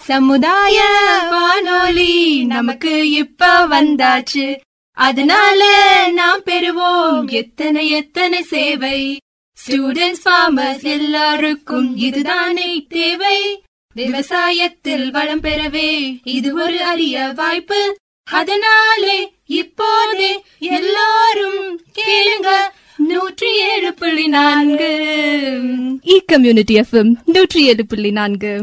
சமுதாய வானொலி நமக்கு இப்ப வந்தாச்சு அதனால நாம் பெறுவோம் எத்தனை எத்தனை சேவை ஸ்டூடெண்ட்ஸ் ஃபார்மர்ஸ் எல்லாருக்கும் இதுதானே தேவை விவசாயத்தில் வளம் பெறவே இது ஒரு அரிய வாய்ப்பு அதனாலே இப்போதே எல்லாரும் கேளுங்க நூற்றி ஏழு புள்ளி நான்கு இ கம்யூனிட்டி எஃப்எம் நூற்றி ஏழு புள்ளி நான்கு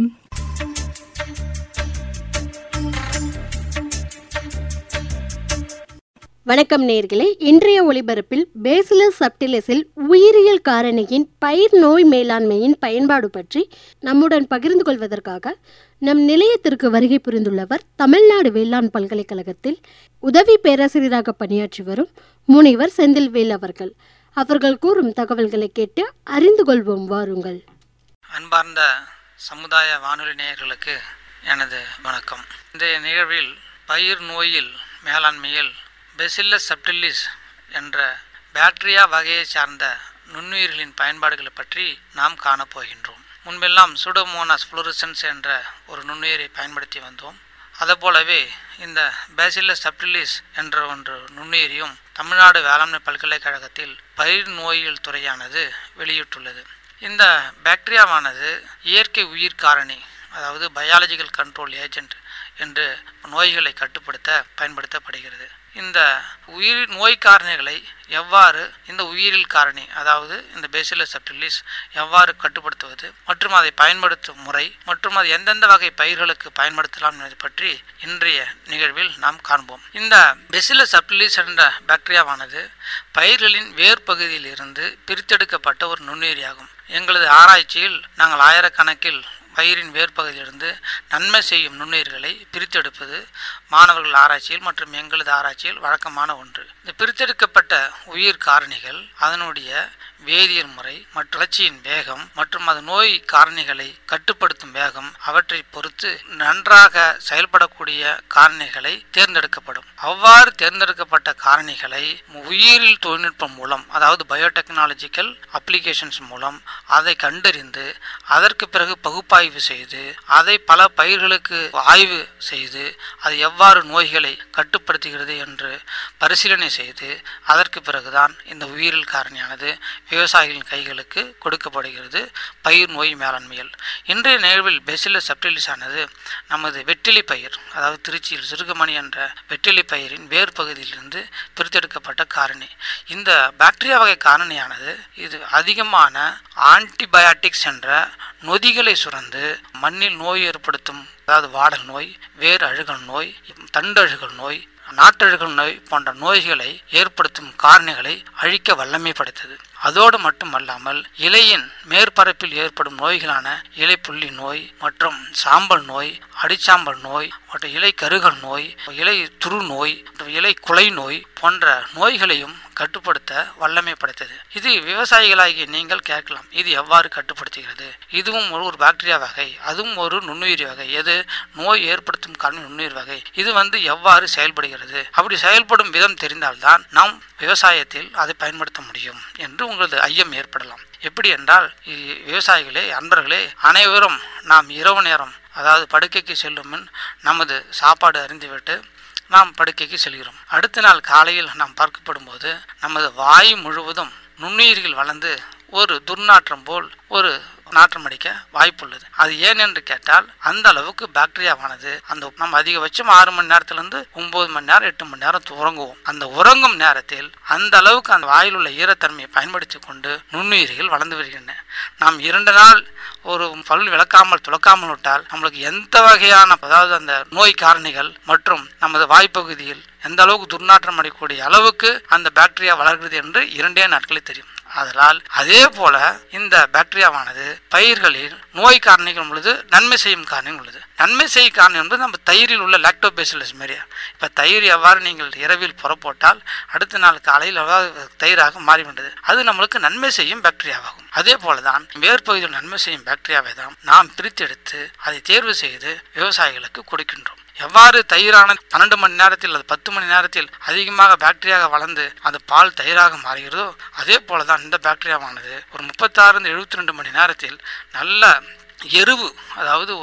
வணக்கம் நேர்களே இன்றைய ஒளிபரப்பில் பேசிலஸ் சப்டிலஸில் உயிரியல் காரணியின் பயிர் நோய் மேலாண்மையின் பயன்பாடு பற்றி நம்முடன் பகிர்ந்து கொள்வதற்காக நம் நிலையத்திற்கு வருகை புரிந்துள்ளவர் தமிழ்நாடு வேளாண் பல்கலைக்கழகத்தில் உதவி பேராசிரியராக பணியாற்றி வரும் முனைவர் செந்தில்வேல் அவர்கள் அவர்கள் கூறும் தகவல்களை கேட்டு அறிந்து கொள்வோம் வாருங்கள் அன்பார்ந்த சமுதாய வானொலி நேயர்களுக்கு எனது வணக்கம் இன்றைய நிகழ்வில் பயிர் நோயில் மேலாண்மையில் பெசில்லஸ் சப்டிலிஸ் என்ற பாக்டீரியா வகையை சார்ந்த நுண்ணுயிர்களின் பயன்பாடுகளை பற்றி நாம் காணப்போகின்றோம் முன்பெல்லாம் சுடோமோனாஸ் ஃப்ளோரிசன்ஸ் என்ற ஒரு நுண்ணுயிரை பயன்படுத்தி வந்தோம் அதுபோலவே இந்த பேசில்லஸ் சப்டிலிஸ் என்ற ஒன்று நுண்ணுயிரியும் தமிழ்நாடு வேளாண்மை பல்கலைக்கழகத்தில் பயிர் நோயியல் துறையானது வெளியிட்டுள்ளது இந்த பாக்டீரியாவானது இயற்கை உயிர் காரணி அதாவது பயாலஜிக்கல் கண்ட்ரோல் ஏஜென்ட் என்று நோய்களை கட்டுப்படுத்த பயன்படுத்தப்படுகிறது இந்த உயிர் நோய் காரணிகளை எவ்வாறு இந்த உயிரில் காரணி அதாவது இந்த பேசிலஸ் சப்டிலிஸ் எவ்வாறு கட்டுப்படுத்துவது மற்றும் அதை பயன்படுத்தும் முறை மற்றும் அது எந்தெந்த வகை பயிர்களுக்கு பயன்படுத்தலாம் என்பதை பற்றி இன்றைய நிகழ்வில் நாம் காண்போம் இந்த பெசிலஸ் சப்டிலிஸ் என்ற பாக்டீரியாவானது பயிர்களின் வேர் பகுதியில் இருந்து பிரித்தெடுக்கப்பட்ட ஒரு நுண்ணுயிரியாகும் எங்களது ஆராய்ச்சியில் நாங்கள் ஆயிரக்கணக்கில் பயிரின் வேர்ப்பகுதியிலிருந்து நன்மை செய்யும் நுண்ணுயிர்களை பிரித்தெடுப்பது மாணவர்கள் ஆராய்ச்சியில் மற்றும் எங்களது ஆராய்ச்சியில் வழக்கமான ஒன்று இந்த பிரித்தெடுக்கப்பட்ட உயிர் காரணிகள் அதனுடைய வேதியியல் முறை மற்றும் வளர்ச்சியின் வேகம் மற்றும் அது நோய் காரணிகளை கட்டுப்படுத்தும் வேகம் அவற்றை பொறுத்து நன்றாக செயல்படக்கூடிய காரணிகளை தேர்ந்தெடுக்கப்படும் அவ்வாறு தேர்ந்தெடுக்கப்பட்ட காரணிகளை உயிரியல் தொழில்நுட்பம் மூலம் அதாவது பயோடெக்னாலஜிக்கல் அப்ளிகேஷன்ஸ் மூலம் அதை கண்டறிந்து அதற்கு பிறகு பகுப்பாய்வு செய்து அதை பல பயிர்களுக்கு ஆய்வு செய்து அது எவ்வாறு நோய்களை கட்டுப்படுத்துகிறது என்று பரிசீலனை செய்து அதற்கு பிறகுதான் இந்த உயிரியல் காரணியானது விவசாயிகளின் கைகளுக்கு கொடுக்கப்படுகிறது பயிர் நோய் மேலாண்மையில் இன்றைய நிகழ்வில் பெசிலஸ் சப்டிலிஸ் ஆனது நமது வெற்றிலை பயிர் அதாவது திருச்சியில் சிறுகமணி என்ற வெற்றிலை பயிரின் வேர் பகுதியிலிருந்து பிரித்தெடுக்கப்பட்ட காரணி இந்த பாக்டீரியா வகை காரணியானது இது அதிகமான ஆன்டிபயாட்டிக்ஸ் என்ற நொதிகளை சுரந்து மண்ணில் நோய் ஏற்படுத்தும் அதாவது வாடல் நோய் வேர் அழுகல் நோய் தண்டழுகல் நோய் நாட்டழுகல் நோய் போன்ற நோய்களை ஏற்படுத்தும் காரணிகளை அழிக்க வல்லமை படைத்தது அதோடு மட்டுமல்லாமல் இலையின் மேற்பரப்பில் ஏற்படும் நோய்களான இலை புள்ளி நோய் மற்றும் சாம்பல் நோய் அடிச்சாம்பல் நோய் மற்றும் இலை கருகல் நோய் இலை துரு நோய் மற்றும் இலை குலை நோய் போன்ற நோய்களையும் கட்டுப்படுத்த வல்லமை படைத்தது இது விவசாயிகளாகிய நீங்கள் கேட்கலாம் இது எவ்வாறு கட்டுப்படுத்துகிறது இதுவும் ஒரு ஒரு பாக்டீரியா வகை அதுவும் ஒரு நுண்ணுயிரி வகை எது நோய் ஏற்படுத்தும் காரணம் நுண்ணுயிர் வகை இது வந்து எவ்வாறு செயல்படுகிறது அப்படி செயல்படும் விதம் தெரிந்தால்தான் நாம் விவசாயத்தில் அதை பயன்படுத்த முடியும் என்று உங்களது ஐயம் ஏற்படலாம் எப்படி என்றால் விவசாயிகளே அன்பர்களே அனைவரும் நாம் இரவு நேரம் அதாவது படுக்கைக்கு செல்லும் முன் நமது சாப்பாடு அறிந்துவிட்டு நாம் படுக்கைக்கு செல்கிறோம் அடுத்த நாள் காலையில் நாம் பார்க்கப்படும் போது நமது வாயு முழுவதும் நுண்ணுயிர்கள் வளர்ந்து ஒரு துர்நாற்றம் போல் ஒரு நாற்றம் அடிக்க வாய்ப்புள்ளது அது ஏன் என்று கேட்டால் அந்த அளவுக்கு பாக்டீரியாவானது அந்த நம்ம அதிகபட்சம் ஆறு மணி நேரத்திலிருந்து ஒன்பது மணி நேரம் எட்டு மணி நேரம் உறங்குவோம் அந்த உறங்கும் நேரத்தில் அந்த அளவுக்கு அந்த வாயில் உள்ள ஈரத்தன்மையை பயன்படுத்தி கொண்டு நுண்ணுயிர்கள் வளர்ந்து வருகின்றன நாம் இரண்டு நாள் ஒரு பல் விளக்காமல் துளக்காமல் விட்டால் நம்மளுக்கு எந்த வகையான அதாவது அந்த நோய் காரணிகள் மற்றும் நமது வாய்ப்பகுதியில் எந்த அளவுக்கு துர்நாற்றம் அடையக்கூடிய அளவுக்கு அந்த பாக்டீரியா வளர்கிறது என்று இரண்டே நாட்களில் தெரியும் அதனால் அதே போல இந்த பாக்டீரியாவானது பயிர்களில் நோய் காரணிகள் உள்ளது நன்மை செய்யும் காரணிகள் உள்ளது நன்மை செய்யும் காரணம் என்பது நம்ம தயிரில் உள்ள லாக்டோபேசிலஸ் மாரியா இப்போ தயிர் எவ்வாறு நீங்கள் இரவில் புறப்போட்டால் அடுத்த நாள் காலையில் எவ்வாறு தயிராக மாறிவிட்டது அது நம்மளுக்கு நன்மை செய்யும் பாக்டீரியாவாகும் அதே போலதான் வேர்ப்பகுதியில் நன்மை செய்யும் பாக்டீரியாவை தான் நாம் பிரித்தெடுத்து அதை தேர்வு செய்து விவசாயிகளுக்கு கொடுக்கின்றோம் எவ்வாறு தயிரான பன்னெண்டு மணி நேரத்தில் அல்லது பத்து மணி நேரத்தில் அதிகமாக பாக்டீரியாக வளர்ந்து அந்த பால் தயிராக மாறுகிறதோ அதே போல தான் இந்த பாக்டீரியாவானது ஒரு முப்பத்தாறு எழுபத்தி ரெண்டு மணி நேரத்தில் நல்ல எருவு அதாவது ஒரு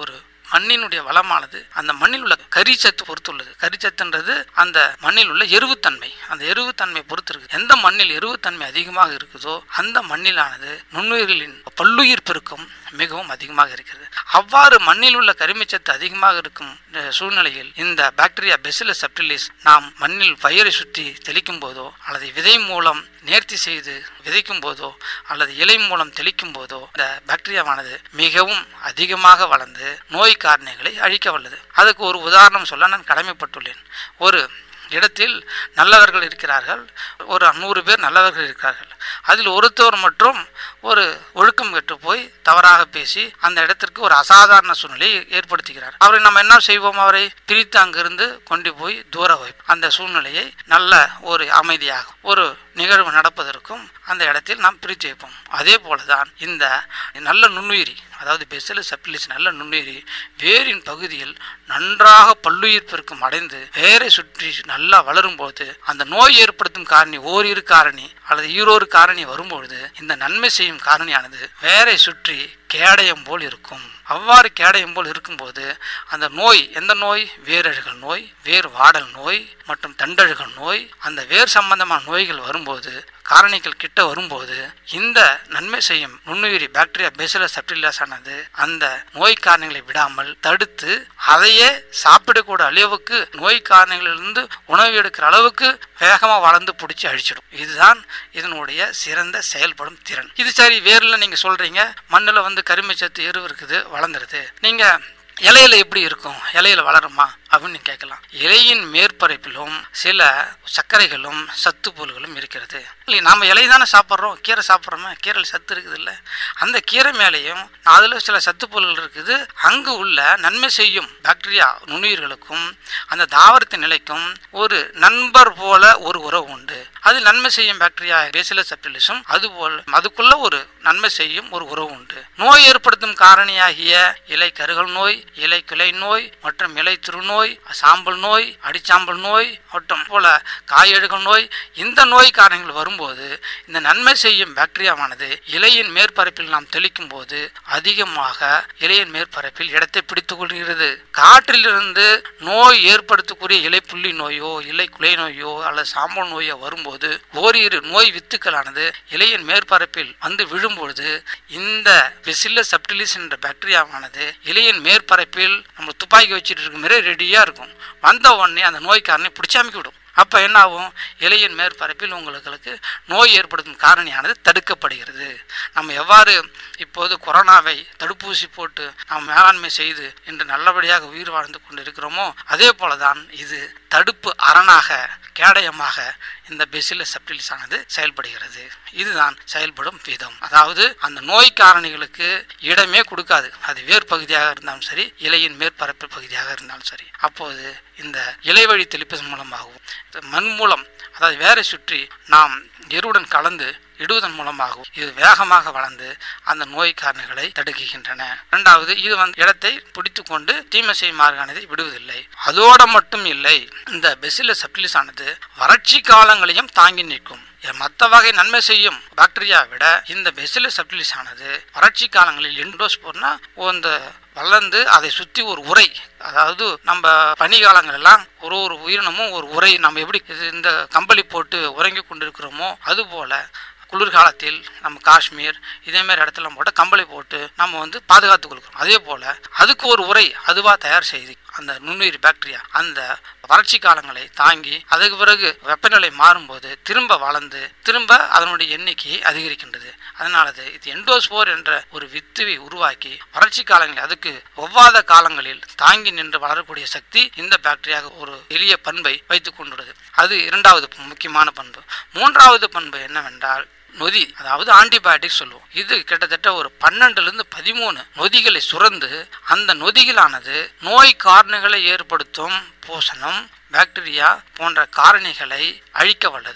மண்ணினுடைய வளமானது அந்த மண்ணில் உள்ள கரிச்சத்து பொறுத்துள்ளது கரிச்சத்துன்றது அந்த மண்ணில் உள்ள எருவுத்தன்மை அந்த எருவுத்தன்மை பொறுத்து இருக்கு எந்த மண்ணில் எருவுத்தன்மை அதிகமாக இருக்குதோ அந்த மண்ணிலானது நுண்ணுயிர்களின் பல்லுயிர் பெருக்கம் மிகவும் அதிகமாக இருக்கிறது அவ்வாறு மண்ணில் உள்ள கரிமச்சத்து அதிகமாக இருக்கும் அஹ், சூழ்நிலையில் இந்த பாக்டீரியா பெசிலஸ் சப்டிலிஸ் நாம் மண்ணில் பயிரை சுற்றி தெளிக்கும் போதோ அல்லது விதை மூலம் நேர்த்தி செய்து விதைக்கும் போதோ அல்லது இலை மூலம் தெளிக்கும் போதோ இந்த பாக்டீரியாவானது மிகவும் அதிகமாக வளர்ந்து நோய் காரணிகளை அழிக்க வல்லது அதுக்கு ஒரு உதாரணம் சொல்ல நான் கடமைப்பட்டுள்ளேன் ஒரு இடத்தில் நல்லவர்கள் இருக்கிறார்கள் ஒரு நூறு பேர் நல்லவர்கள் இருக்கிறார்கள் அதில் ஒருத்தவர் மற்றும் ஒரு ஒழுக்கம் கெட்டு போய் தவறாக பேசி அந்த இடத்திற்கு ஒரு அசாதாரண சூழ்நிலையை ஏற்படுத்துகிறார் அவரை நம்ம என்ன செய்வோம் அவரை பிரித்து அங்கிருந்து கொண்டு போய் தூர வைப்போம் அந்த சூழ்நிலையை நல்ல ஒரு அமைதியாக ஒரு நிகழ்வு நடப்பதற்கும் அந்த இடத்தில் நாம் பிரித்து வைப்போம் அதே போலதான் இந்த நல்ல நுண்ணுயிரி அதாவது பெசில சப்பிலிஸ் நல்ல நுண்ணுயிரி வேரின் பகுதியில் நன்றாக பல்லுயிர் பெருக்கம் அடைந்து வேரை சுற்றி நல்லா வளரும் போது அந்த நோய் ஏற்படுத்தும் காரணி ஓரிரு காரணி அல்லது ஈரோரு காரணி வரும்பொழுது இந்த நன்மை செய்யும் காரணியானது வேரை சுற்றி கேடயம் போல் இருக்கும் அவ்வாறு கேடயம் போல் இருக்கும்போது அந்த நோய் எந்த நோய் வேரழுகல் நோய் வேர் வாடல் நோய் மற்றும் தண்டழுகல் நோய் அந்த வேர் சம்பந்தமான நோய்கள் வரும்போது காரணிகள் கிட்ட வரும்போது இந்த நன்மை செய்யும் நுண்ணுயிரி பாக்டீரியா பேசிலஸ் சப்டிலியாஸ் ஆனது அந்த நோய் காரணிகளை விடாமல் தடுத்து அதையே சாப்பிடக்கூட அளவுக்கு நோய் காரணிகளிலிருந்து உணவு எடுக்கிற அளவுக்கு வேகமாக வளர்ந்து பிடிச்சி அழிச்சிடும் இதுதான் இதனுடைய சிறந்த செயல்படும் திறன் இது சரி வேர்ல நீங்க சொல்றீங்க மண்ணுல வந்து கருமைச்சத்து எரு இருக்குது வளர்ந்துருது நீங்க இலையில எப்படி இருக்கும் இலையில வளருமா அப்படின்னு கேட்கலாம் இலையின் மேற்பரப்பிலும் சில சர்க்கரைகளும் சத்து பொருள்களும் இருக்கிறது இல்லை நாம இலை தானே சாப்பிட்றோம் கீரை சாப்பிட்றோமா கீரையில் சத்து இருக்குது இல்லை அந்த கீரை மேலேயும் அதில் சில சத்து பொருள்கள் இருக்குது அங்கு உள்ள நன்மை செய்யும் பாக்டீரியா நுண்ணுயிர்களுக்கும் அந்த தாவரத்தின் நிலைக்கும் ஒரு நண்பர் போல ஒரு உறவு உண்டு அது நன்மை செய்யும் பாக்டீரியா பேசிலஸ் சப்டிலிஸும் அதுபோல் அதுக்குள்ள ஒரு நன்மை செய்யும் ஒரு உறவு உண்டு நோய் ஏற்படுத்தும் காரணியாகிய இலை கருகல் நோய் இலை கிளை நோய் மற்றும் இலை திருநோய் சாம்பல் நோய் அடிச்சாம்பல் நோய் மற்றும் போல காயழுகல் நோய் இந்த நோய் காரணங்கள் வரும்போது இந்த நன்மை செய்யும் பாக்டீரியாவானது இலையின் மேற்பரப்பில் நாம் தெளிக்கும் போது அதிகமாக இலையின் மேற்பரப்பில் இடத்தை பிடித்துக் கொள்கிறது காற்றிலிருந்து நோய் ஏற்படுத்தக்கூடிய இலை புள்ளி நோயோ இலை குலை நோயோ அல்லது சாம்பல் நோயோ வரும்போது ஓரிரு நோய் வித்துக்களானது இலையின் மேற்பரப்பில் வந்து விழும்பொழுது இந்த பெசில்ல சப்டிலிஸ் என்ற பாக்டீரியாவானது இலையின் மேற்பரப்பில் நம்ம துப்பாக்கி வச்சுட்டு இருக்க மாதிரி ரெடியா இருக்கும் வந்த உடனே அந்த நோய்க்காரனை பிடிச்சாமிக்கி விடும் அப்போ என்ன ஆகும் இலையின் மேற்பரப்பில் உங்களுக்கு நோய் ஏற்படுத்தும் காரணியானது தடுக்கப்படுகிறது நம்ம எவ்வாறு இப்போது கொரோனாவை தடுப்பூசி போட்டு நாம் மேலாண்மை செய்து இன்று நல்லபடியாக உயிர் வாழ்ந்து கொண்டு இருக்கிறோமோ அதே போலதான் இது தடுப்பு அரணாக கேடயமாக இந்த பெசில சப்டிலிஸ் ஆனது செயல்படுகிறது இதுதான் செயல்படும் விதம் அதாவது அந்த நோய் காரணிகளுக்கு இடமே கொடுக்காது அது வேர் பகுதியாக இருந்தாலும் சரி இலையின் மேற்பரப்பு பகுதியாக இருந்தாலும் சரி அப்போது இந்த இலை வழி தெளிப்பதன் மூலமாகவும் இந்த மண் மூலம் அதாவது வேரை சுற்றி நாம் எருவுடன் கலந்து இடுவதன் மூலமாகவும் இது வேகமாக வளர்ந்து அந்த நோய் காரணிகளை தடுக்குகின்றன இரண்டாவது இது வந்து இடத்தை பிடித்து கொண்டு தீமை செய்யும் மார்கானதை விடுவதில்லை அதோட மட்டும் இல்லை இந்த பெசில சப்டிலிஸ் ஆனது வறட்சி காலங்களையும் தாங்கி நிற்கும் மற்ற வகை நன்மை செய்யும் பாக்டீரியா விட இந்த பெசில சப்டிலிஸ் ஆனது வறட்சி காலங்களில் எண்டோஸ் போனா இந்த வளர்ந்து அதை சுற்றி ஒரு உரை அதாவது நம்ம பனிகாலங்கள் எல்லாம் ஒரு ஒரு உயிரினமும் ஒரு உரை நம்ம எப்படி இது இந்த கம்பளி போட்டு உறங்கி கொண்டிருக்கிறோமோ அதுபோல குளிர்காலத்தில் நம்ம காஷ்மீர் இதே மாதிரி இடத்துல போட்டு கம்பளி போட்டு நம்ம வந்து பாதுகாத்து கொடுக்குறோம் அதே போல அதுக்கு ஒரு உரை அதுவா தயார் செய்து அந்த நுண்ணுயிர் பாக்டீரியா அந்த வறட்சி காலங்களை தாங்கி அதுக்கு பிறகு வெப்பநிலை மாறும்போது திரும்ப வளர்ந்து திரும்ப அதனுடைய எண்ணிக்கையை அதிகரிக்கின்றது அதனாலது இது எண்டோஸ்போர் என்ற ஒரு வித்துவை உருவாக்கி வறட்சி காலங்களில் அதுக்கு ஒவ்வாத காலங்களில் தாங்கி நின்று வளரக்கூடிய சக்தி இந்த பாக்டீரியா ஒரு எளிய பண்பை வைத்துக் கொண்டுள்ளது அது இரண்டாவது முக்கியமான பண்பு மூன்றாவது பண்பு என்னவென்றால் நொதி அதாவது ஆன்டிபயோட்டிக் சொல்லுவோம் இது கிட்டத்தட்ட ஒரு பன்னெண்டுல இருந்து பதிமூணு நொதிகளை சுரந்து அந்த நொதிகளானது நோய் காரணிகளை ஏற்படுத்தும் பூசணம் பாக்டீரியா போன்ற காரணிகளை அழிக்க வல்லது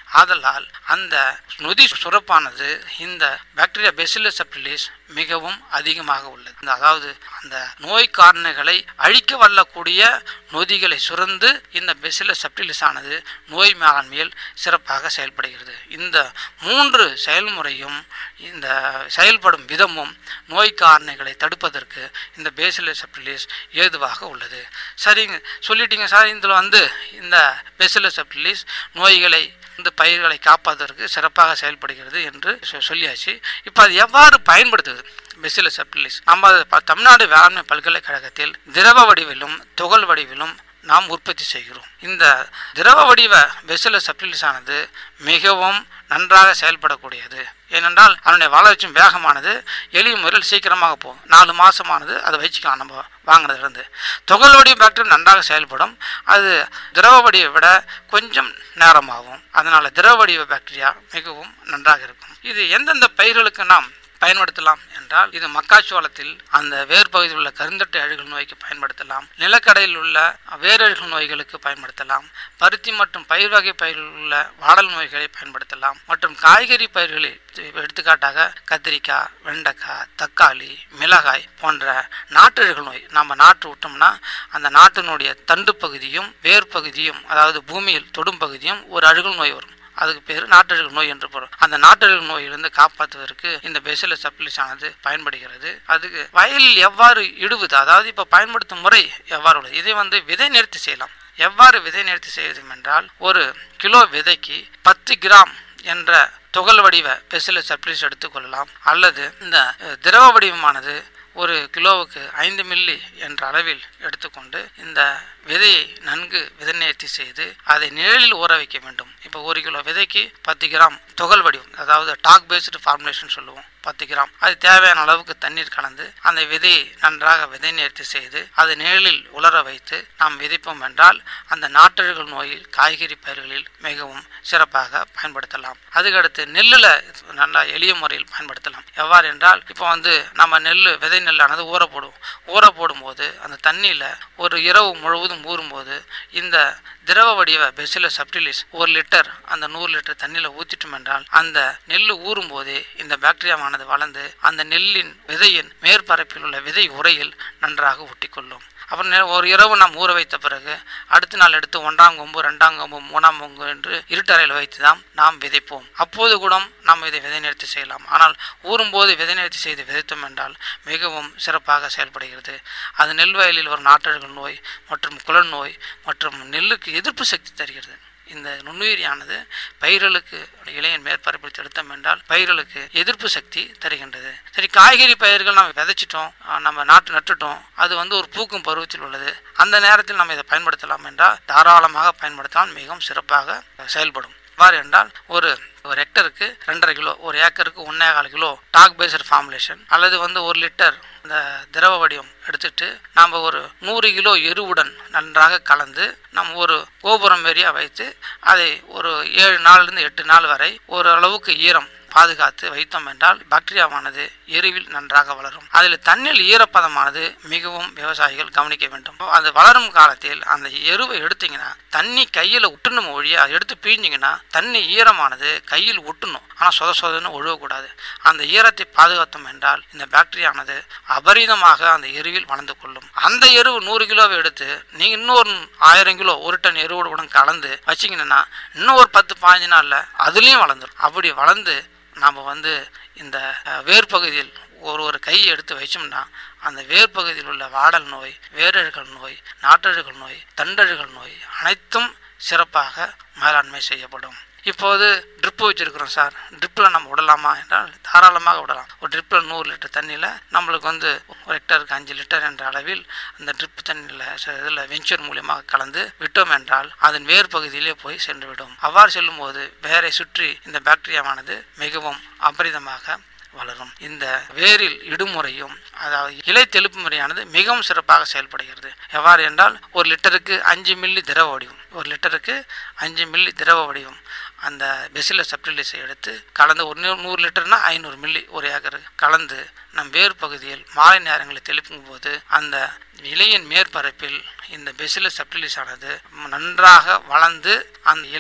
ஆதலால் அந்த நொதி சுரப்பானது இந்த பாக்டீரியா பெசிலஸ் சப்டிலிஸ் மிகவும் அதிகமாக உள்ளது இந்த அதாவது அந்த நோய் காரணிகளை அழிக்க வல்லக்கூடிய நொதிகளை சுரந்து இந்த பெசிலஸ் சப்டிலிஸ் ஆனது நோய் மேலாண்மையில் சிறப்பாக செயல்படுகிறது இந்த மூன்று செயல்முறையும் இந்த செயல்படும் விதமும் நோய் காரணிகளை தடுப்பதற்கு இந்த பேசிலஸ் சப்டிலிஸ் ஏதுவாக உள்ளது சரிங்க சொல்லிட்டீங்க சார் இதில் வந்து இந்த பேசிலஸ் சப்டிலிஸ் நோய்களை இந்த பயிர்களை காப்பதற்கு சிறப்பாக செயல்படுகிறது என்று சொ- சொல்லியாச்சு இப்போ அது எவ்வாறு பயன்படுத்துது பெசிலஸ் சப்டிலிஸ் நம்ம அது ப- தமிழ்நாடு வேளாண்மை பல்கலைக்கழகத்தில் திரவ வடிவிலும் துகள் வடிவிலும் நாம் உற்பத்தி செய்கிறோம் இந்த திரவ வடிவ பெசிலஸ் சப்டிலிஸ் ஆனது மிகவும் நன்றாக செயல்படக்கூடியது ஏனென்றால் அதனுடைய வளர்ச்சியும் வேகமானது எளிய முறையில் சீக்கிரமாக போகும் நாலு மாசமானது அதை வச்சுக்கலாம் நம்ம வாங்குறதுலேருந்து துகள் வடிவ பாக்டீரியா நன்றாக செயல்படும் அது திரவ வடிவை விட கொஞ்சம் நேரமாகும் அதனால் திரவ வடிவ பாக்டீரியா மிகவும் நன்றாக இருக்கும் இது எந்தெந்த பயிர்களுக்கு நாம் பயன்படுத்தலாம் என்றால் இது மக்காச்சோளத்தில் அந்த வேர் பகுதியில் உள்ள கருந்தட்டை அழுகல் நோய்க்கு பயன்படுத்தலாம் நிலக்கடையில் உள்ள வேரழுகல் நோய்களுக்கு பயன்படுத்தலாம் பருத்தி மற்றும் பயிர் வகை பயிரில் உள்ள வாடல் நோய்களை பயன்படுத்தலாம் மற்றும் காய்கறி பயிர்களில் எடுத்துக்காட்டாக கத்திரிக்காய் வெண்டைக்காய் தக்காளி மிளகாய் போன்ற நாட்டழுகல் நோய் நம்ம நாட்டு விட்டோம்னா அந்த நாட்டினுடைய தண்டு பகுதியும் வேர் பகுதியும் அதாவது பூமியில் தொடும் பகுதியும் ஒரு அழுகல் நோய் வரும் அதுக்கு பேர் நாட்டழுகு நோய் என்று பொருள் அந்த நாட்டழுகு நோயிலிருந்து காப்பாற்றுவதற்கு இந்த பெசில சப்ளிஸ் ஆனது பயன்படுகிறது அதுக்கு வயலில் எவ்வாறு இடுவது அதாவது இப்போ பயன்படுத்தும் முறை எவ்வாறு உள்ளது இதை வந்து விதை நிறுத்தி செய்யலாம் எவ்வாறு விதை நிறுத்தி செய்வது என்றால் ஒரு கிலோ விதைக்கு பத்து கிராம் என்ற துகள் வடிவ பெசில சப்ளிஸ் எடுத்துக்கொள்ளலாம் அல்லது இந்த அஹ், திரவ வடிவமானது ஒரு கிலோவுக்கு ஐந்து மில்லி என்ற அளவில் எடுத்துக்கொண்டு இந்த விதையை நன்கு விதநேர்த்தி செய்து அதை நிழலில் ஊற வைக்க வேண்டும் இப்போ ஒரு கிலோ விதைக்கு பத்து கிராம் துகள் வடிவம் அதாவது டாக் பேஸ்டு ஃபார்முலேஷன் சொல்லுவோம் பத்து கிராம் அது தேவையான அளவுக்கு தண்ணீர் கலந்து அந்த விதையை நன்றாக விதை நேர்த்தி செய்து அதை நிழலில் உலர வைத்து நாம் விதைப்போம் என்றால் அந்த நாட்டழுகல் நோயில் காய்கறி பயிர்களில் மிகவும் சிறப்பாக பயன்படுத்தலாம் அதுக்கடுத்து நெல்லில் நல்லா எளிய முறையில் பயன்படுத்தலாம் எவ்வாறு என்றால் இப்போ வந்து நம்ம நெல் விதை நெல்லானது ஊற போடுவோம் ஊற போடும்போது அந்த தண்ணியில் ஒரு இரவு முழுவதும் ஊறும்போது இந்த திரவ வடிவ பெசில சப்டிலிஸ் ஒரு லிட்டர் அந்த நூறு லிட்டர் தண்ணியில் ஊற்றிட்டோம் என்றால் அந்த நெல் ஊறும் போதே இந்த பாக்டீரியாவானது வளர்ந்து அந்த நெல்லின் விதையின் மேற்பரப்பில் உள்ள விதை உரையில் நன்றாக ஒட்டிக்கொள்ளும் அப்புறம் நெ- ஒரு இரவு நாம் ஊற வைத்த பிறகு அடுத்த நாள் எடுத்து ஒன்றாம் கொம்பு ரெண்டாம் கொம்பு மூணாம் கொம்பு என்று இருட்டறையில் வைத்து தான் நாம் விதைப்போம் அப்போது கூட நாம் இதை விதை நிறுத்தி செய்யலாம் ஆனால் ஊறும்போது விதை நிறுத்தி செய்து விதைத்தோம் என்றால் மிகவும் சிறப்பாக செயல்படுகிறது அது நெல் வயலில் ஒரு நாட்டழுகல் நோய் மற்றும் குளல் நோய் மற்றும் நெல்லுக்கு எதிர்ப்பு சக்தி தருகிறது இந்த நுண்ணுயிரியானது பயிர்களுக்கு இலையின் மேற்பரப்பில் செலுத்தம் என்றால் பயிர்களுக்கு எதிர்ப்பு சக்தி தருகின்றது சரி காய்கறி பயிர்கள் நம்ம விதைச்சிட்டோம் ஆஹ் நம்ம நாட்டு நட்டுட்டோம் அது வந்து ஒரு பூக்கும் பருவத்தில் உள்ளது அந்த நேரத்தில் நம்ம இதை பயன்படுத்தலாம் என்றால் தாராளமாக பயன்படுத்தலாம் மிகவும் சிறப்பாக செயல்படும் எவ்வாறு என்றால் ஒரு ஒரு ஹெக்டருக்கு ரெண்டரை கிலோ ஒரு ஏக்கருக்கு ஒன்றே கால் கிலோ டாக் பேஸ்டு ஃபார்முலேஷன் அல்லது வந்து ஒரு லிட்டர் இந்த திரவ வடிவம் எடுத்துட்டு நாம் ஒரு நூறு கிலோ எருவுடன் நன்றாக கலந்து நம்ம ஒரு கோபுரம் மாரியா வைத்து அதை ஒரு ஏழு நாள்லேருந்து எட்டு நாள் வரை ஒரு அளவுக்கு ஈரம் பாதுகாத்து வைத்தோம் என்றால் பாக்டீரியாவானது எருவில் நன்றாக வளரும் அதில் தண்ணில் ஈரப்பதமானது மிகவும் விவசாயிகள் கவனிக்க வேண்டும் அது வளரும் காலத்தில் அந்த எருவை எடுத்தீங்கன்னா தண்ணி கையில் ஒட்டணும் ஒழிய அதை எடுத்து பிழிஞ்சிங்கன்னா தண்ணி ஈரமானது கையில் ஒட்டணும் ஆனால் சொத சொதன்னு ஒழுகக்கூடாது அந்த ஈரத்தை பாதுகாத்தோம் என்றால் இந்த பாக்டீரியானது அபரிதமாக அந்த எருவில் வளர்ந்து கொள்ளும் அந்த எருவு நூறு கிலோவை எடுத்து நீங்கள் இன்னொரு ஆயிரம் கிலோ ஒரு டன் எருவோடு கூட கலந்து வச்சிங்கன்னா இன்னும் ஒரு பத்து பாஞ்சு நாளில் அதுலேயும் வளர்ந்துடும் அப்படி வளர்ந்து நாம் வந்து இந்த அஹ், வேர் பகுதியில் ஒரு ஒரு கையை எடுத்து வச்சோம்னா அந்த வேர் பகுதியில் உள்ள வாடல் நோய் வேரழுகல் நோய் நாட்டழுகல் நோய் தண்டழுகல் நோய் அனைத்தும் சிறப்பாக மேலாண்மை செய்யப்படும் இப்போது ட்ரிப்பு வச்சுருக்கிறோம் சார் ட்ரிப்பில் நம்ம விடலாமா என்றால் தாராளமாக விடலாம் ஒரு ட்ரிப்பில் நூறு லிட்டர் தண்ணியில் நம்மளுக்கு வந்து ஒரு ஹெக்டருக்கு அஞ்சு லிட்டர் என்ற அளவில் அந்த ட்ரிப் தண்ணியில் இதில் வெஞ்சர் மூலியமாக கலந்து விட்டோம் என்றால் அதன் வேர் பகுதியிலே போய் சென்றுவிடும் அவ்வாறு செல்லும்போது வேரை சுற்றி இந்த பாக்டீரியாவானது மிகவும் அபரிதமாக வளரும் இந்த வேரில் இடுமுறையும் அதாவது இலை தெளிப்பு முறையானது மிகவும் சிறப்பாக செயல்படுகிறது எவ்வாறு என்றால் ஒரு லிட்டருக்கு அஞ்சு மில்லி திரவ வடிவம் ஒரு லிட்டருக்கு அஞ்சு மில்லி திரவ வடிவம் அந்த பெசில சப்டிலிஸை எடுத்து கலந்து ஒரு நூறு நூறு லிட்டர்னா ஐநூறு மில்லி ஒரு ஏக்கருக்கு கலந்து நம் வேர் பகுதியில் மாலை நேரங்களில் தெளிக்கும் போது அந்த இலையின் மேற்பரப்பில் இந்த பெசில சப்டிலிஸ் ஆனது நன்றாக வளர்ந்து அந்த இலையின்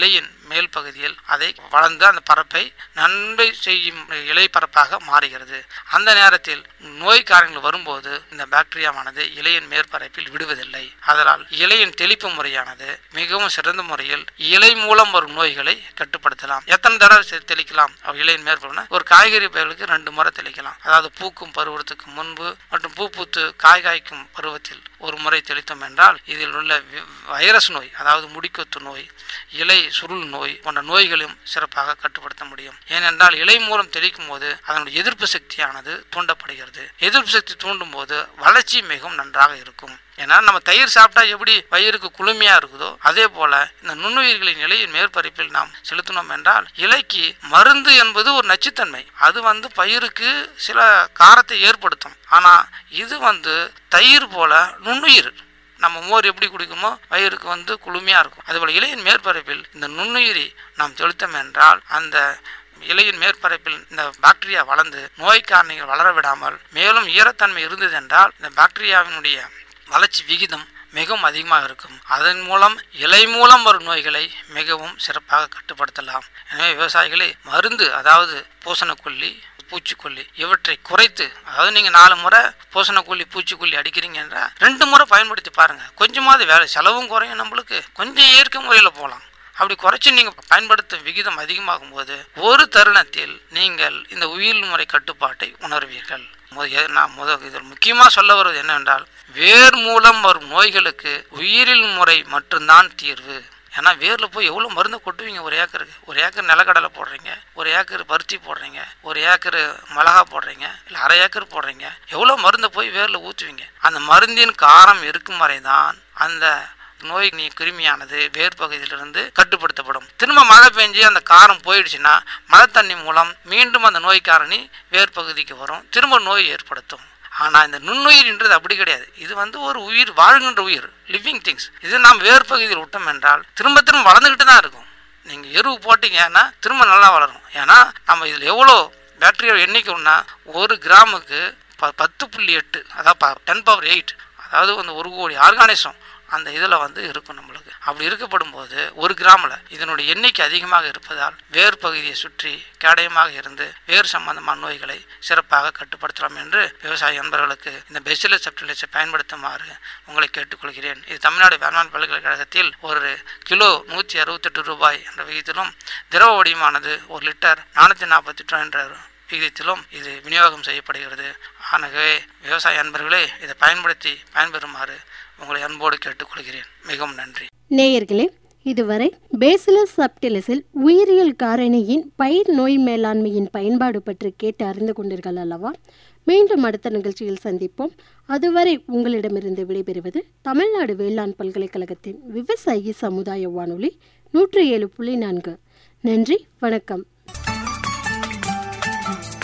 மேல் பகுதியில் அதை வளர்ந்து அந்த பரப்பை நன்மை செய்யும் இலை பரப்பாக மாறுகிறது அந்த நேரத்தில் நோய் காரங்கள் வரும்போது இந்த பாக்டீரியாவானது இலையின் மேற்பரப்பில் விடுவதில்லை அதனால் இலையின் தெளிப்பு முறையானது மிகவும் சிறந்த முறையில் இலை மூலம் வரும் நோய்களை கட்டுப்படுத்தலாம் எத்தனை தடவை செ- தெளிக்கலாம் அவ் இலையின் மேற்பரப்புனா ஒரு காய்கறி பயிர்களுக்கு ரெண்டு முறை தெளிக்கலாம் அதாவது பூக்கும் பருவத்துக்கு முன்பு மற்றும் பூ பூத்து காய் காய்க்கும் பருவத்தில் ஒரு முறை தெளித்தோம் என்றால் இதில் உள்ள வி- வைரஸ் நோய் அதாவது முடிக்கொத்து நோய் இலை சுருள் நோய் போன்ற நோய்களையும் சிறப்பாக கட்டுப்படுத்த முடியும் ஏனென்றால் இலை மூலம் தெளிக்கும் போது அதனுடைய எதிர்ப்பு சக்தியானது தூண்டப்படுகிறது எதிர்ப்பு சக்தி தூண்டும் போது வளர்ச்சி மிகவும் நன்றாக இருக்கும் ஏன்னா நம்ம தயிர் சாப்பிட்டா எப்படி வயிறுக்கு குளுமையா இருக்குதோ அதே போல இந்த நுண்ணுயிர்களின் இலையின் மேற்பரப்பில் நாம் செலுத்தினோம் என்றால் இலைக்கு மருந்து என்பது ஒரு நச்சுத்தன்மை அது வந்து பயிருக்கு சில காரத்தை ஏற்படுத்தும் ஆனா இது வந்து தயிர் போல நுண்ணுயிர் நம்ம மோர் எப்படி குடிக்குமோ வயிறுக்கு வந்து குளுமையாக இருக்கும் அதுபோல் இலையின் மேற்பரப்பில் இந்த நுண்ணுயிரி நாம் செலுத்தம் என்றால் அந்த இலையின் மேற்பரப்பில் இந்த பாக்டீரியா வளர்ந்து நோய் காரணிகள் வளர விடாமல் மேலும் ஈரத்தன்மை இருந்தது என்றால் இந்த பாக்டீரியாவினுடைய வளர்ச்சி விகிதம் மிகவும் அதிகமாக இருக்கும் அதன் மூலம் இலை மூலம் வரும் நோய்களை மிகவும் சிறப்பாக கட்டுப்படுத்தலாம் எனவே விவசாயிகளை மருந்து அதாவது பூசணக்கொல்லி பூச்சிக்கொல்லி இவற்றை குறைத்து அதாவது நீங்கள் நாலு முறை பூசணக்கொல்லி பூச்சிக்கொல்லி அடிக்கிறீங்க என்றால் ரெண்டு முறை பயன்படுத்தி பாருங்க கொஞ்சமாவது வேலை செலவும் குறையும் நம்மளுக்கு கொஞ்சம் இயற்கை முறையில் போகலாம் அப்படி குறைச்சி நீங்கள் பயன்படுத்தும் விகிதம் அதிகமாகும் போது ஒரு தருணத்தில் நீங்கள் இந்த உயிர் முறை கட்டுப்பாட்டை உணர்வீர்கள் மு- எ- நான் முத இதில் முக்கியமாக சொல்ல வருவது என்னவென்றால் வேர் மூலம் வரும் நோய்களுக்கு உயிரில் முறை மட்டும்தான் தீர்வு ஏன்னா வேரில் போய் எவ்வளோ மருந்து கொட்டுவீங்க ஒரு ஏக்கருக்கு ஒரு ஏக்கர் நிலக்கடலை போடுறீங்க ஒரு ஏக்கர் பருத்தி போடுறீங்க ஒரு ஏக்கர் மிளகா போடுறீங்க இல்லை அரை ஏக்கர் போடுறீங்க எவ்வளோ மருந்தை போய் வேரில் ஊற்றுவீங்க அந்த மருந்தின் காரம் இருக்கும் வரை தான் அந்த நோய் நீ கிருமியானது வேர் பகுதியிலிருந்து கட்டுப்படுத்தப்படும் திரும்ப மழை பெஞ்சு அந்த காரம் போயிடுச்சுன்னா மழை தண்ணி மூலம் மீண்டும் அந்த நோய் காரணி வேர் பகுதிக்கு வரும் திரும்ப நோய் ஏற்படுத்தும் ஆனால் இந்த நுண்ணுயிர்ன்றது அப்படி கிடையாது இது வந்து ஒரு உயிர் வாழ்கின்ற உயிர் லிவிங் திங்ஸ் இது நாம் வேர் பகுதியில் விட்டோம் என்றால் திரும்ப திரும்ப வளர்ந்துக்கிட்டு தான் இருக்கும் நீங்கள் எருவு போட்டீங்கன்னா திரும்ப நல்லா வளரும் ஏன்னா நம்ம இதில் எவ்வளோ பேக்டீரியா எண்ணிக்கைன்னா ஒரு கிராமுக்கு ப பத்து புள்ளி எட்டு அதாவது டென் பவர் எயிட் அதாவது வந்து ஒரு கோடி ஆர்கானிசம் அந்த இதில் வந்து இருக்கும் நம்மளுக்கு அப்படி இருக்கப்படும் போது ஒரு கிராமில் இதனுடைய எண்ணிக்கை அதிகமாக இருப்பதால் வேர் பகுதியை சுற்றி கேடயமாக இருந்து வேர் சம்பந்தமான நோய்களை சிறப்பாக கட்டுப்படுத்தலாம் என்று விவசாய நண்பர்களுக்கு இந்த பெசிலஸ் சப்டிலைஸை பயன்படுத்துமாறு உங்களை கேட்டுக்கொள்கிறேன் இது தமிழ்நாடு வேளாண் பல்கலைக்கழகத்தில் ஒரு கிலோ நூற்றி அறுபத்தெட்டு ரூபாய் என்ற விகிதத்திலும் திரவ வடிவமானது ஒரு லிட்டர் நானூற்றி நாற்பத்தி எட்டு என்ற விகிதத்திலும் இது விநியோகம் செய்யப்படுகிறது ஆகவே விவசாய அன்பர்களே இதை பயன்படுத்தி பயன்பெறுமாறு உங்களை அன்போடு கேட்டுக்கொள்கிறேன் மிகவும் நன்றி நேயர்களே இதுவரை பேசிலஸ் சப்டிலிஸில் உயிரியல் காரணியின் பயிர் நோய் மேலாண்மையின் பயன்பாடு பற்றி கேட்டு அறிந்து கொண்டீர்கள் அல்லவா மீண்டும் அடுத்த நிகழ்ச்சியில் சந்திப்போம் அதுவரை உங்களிடமிருந்து விடைபெறுவது தமிழ்நாடு வேளாண் பல்கலைக்கழகத்தின் விவசாயி சமுதாய வானொலி நூற்றி ஏழு புள்ளி நான்கு நன்றி வணக்கம்